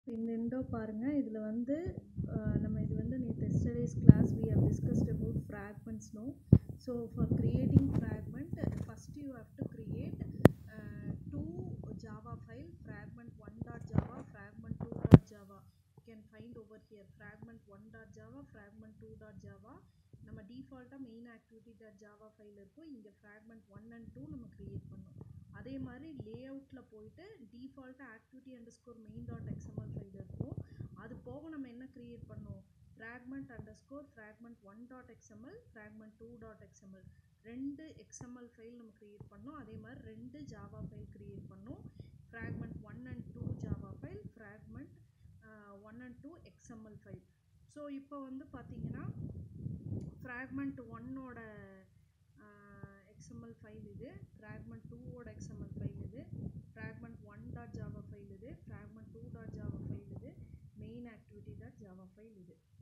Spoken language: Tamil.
இந்த விண்டோ பாருங்கள் இதில் வந்து அஹ், நம்ம இது வந்து நேற்று yesterday's class we have discussed about fragments no so for creating fragment first you have to create uh, two java file fragment 1.java fragment 2.java you can find over here fragment 1.java fragment 2.java நம்ம டிஃபால்ட்டாக main activity dot Java file இருக்கும் இங்கே ஃப்ராக்மெண்ட் ஒன் அண்ட் டூ நம்ம க்ரியேட் பண்ணோம் அதே மாதிரி லே அவுட்டில் போயிட்டு டிஃபால்ட்டாக activity underscore main dot XML file இருக்கும் அது போக நம்ம என்ன க்ரியேட் பண்ணோம் fragment underscore fragment one dot XML fragment two dot XML ரெண்டு எக்ஸ்எம்எல் ஃபைல் நம்ம க்ரியேட் பண்ணோம் அதே மாதிரி ரெண்டு ஜாவா ஃபைல் க்ரியேட் பண்ணோம் fragment one and two Java file fragment one and two XML file so இப்போ வந்து பார்த்தீங்கன்னா ஃப்ராக்மெண்ட் ஒன்னோட எக்ஸ்எம்எல் ஃபைல் இது ஃப்ராக்மெண்ட் டூவோட எக்ஸ்எம்எல் ஃபைல் இது fragment one dot Java file இது fragment two dot Java file இது main activity dot Java file இது